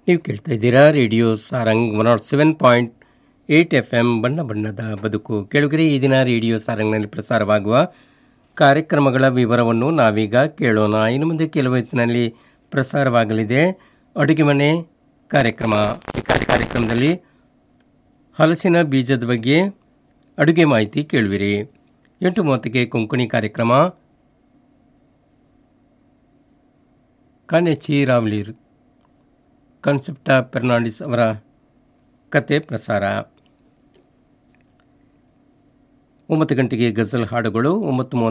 ನೀವು ಕೇಳ್ತಾ ಇದ್ದೀರಾ radio Sarang one naught seven point eight F M ಬಣ್ಣ ಬಣ್ಣದ ಬದುಕು ಕೆಳಗರೆ ಈ ದಿನ ರೇಡಿಯೋ ಸಾರಂಗ್ನಲ್ಲಿ ಪ್ರಸಾರವಾಗುವ ಕಾರ್ಯಕ್ರಮಗಳ ವಿವರವನ್ನು ನಾವೀಗ ಕೇಳೋಣ ಇನ್ನು ಮುಂದೆ ಕೆಲವು ಹೊತ್ತಿನಲ್ಲಿ ಪ್ರಸಾರವಾಗಲಿದೆ ಅಡುಗೆ ಮನೆ ಕಾರ್ಯಕ್ರಮ ಈ ಕಾರ್ಯ- ಕಾರ್ಯಕ್ರಮದಲ್ಲಿ ಹಲಸಿನ ಬೀಜದ ಬಗ್ಗೆ ಅಡುಗೆ ಮಾಹಿತಿ ಕೇಳುವಿರಿ ಎಂಟು ಮೂವತ್ತಿಗೆ ಕೊಂಕಣಿ ಕಾರ್ಯಕ್ರಮ ಕಾಣೆಚಿ ರಾವ್ಲೀರ್ ಕನ್ಸೆಪ್ಟ ಫೆರ್ನಾಂಡಿಸ್ ಅವರ ಕತೆ ಪ್ರಸಾರ ಒಂಬತ್ತು ಗಂಟೆಗೆ ಗಜಲ್ ಹಾಡುಗಳು ಒಂಬತ್ತು ಮೂವತ್ತು